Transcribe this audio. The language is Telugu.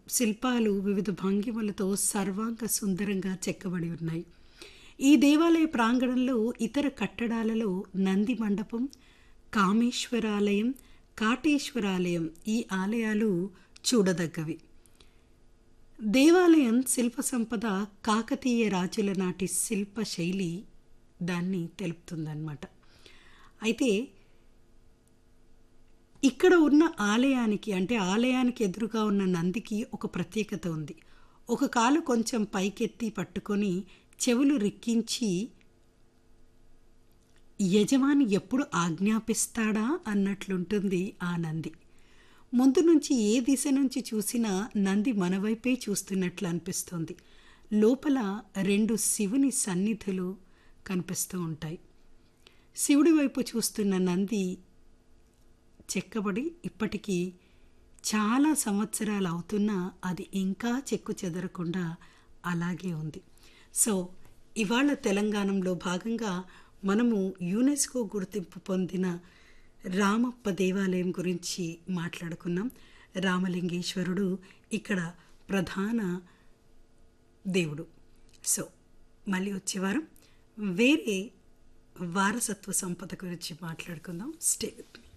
శిల్పాలు వివిధ భంగిమలతో సర్వాంగ సుందరంగా చెక్కబడి ఉన్నాయి ఈ దేవాలయ ప్రాంగణంలో ఇతర కట్టడాలలో నంది మండపం కామేశ్వరాలయం కాటేశ్వరాలయం ఈ ఆలయాలు చూడదగ్గవి దేవాలయం శిల్ప సంపద కాకతీయ రాజుల నాటి శిల్ప శైలి దాన్ని తెలుపుతుందన్నమాట అయితే ఇక్కడ ఉన్న ఆలయానికి అంటే ఆలయానికి ఎదురుగా ఉన్న నందికి ఒక ప్రత్యేకత ఉంది ఒక కాలు కొంచెం పైకెత్తి పట్టుకొని చెవులు రిక్కించి యజమాని ఎప్పుడు ఆజ్ఞాపిస్తాడా అన్నట్లుంటుంది ఆ నంది ముందు నుంచి ఏ దిశ నుంచి చూసినా నంది మన వైపే చూస్తున్నట్లు అనిపిస్తుంది లోపల రెండు శివుని సన్నిధులు కనిపిస్తూ ఉంటాయి శివుడి వైపు చూస్తున్న నంది చెక్కబడి ఇప్పటికీ చాలా సంవత్సరాలు అవుతున్నా అది ఇంకా చెక్కు చెదరకుండా అలాగే ఉంది సో ఇవాళ తెలంగాణలో భాగంగా మనము యునెస్కో గుర్తింపు పొందిన రామప్ప దేవాలయం గురించి మాట్లాడుకున్నాం రామలింగేశ్వరుడు ఇక్కడ ప్రధాన దేవుడు సో మళ్ళీ వచ్చే వారం వేరే వారసత్వ సంపద గురించి మాట్లాడుకుందాం స్టే విత్ మీ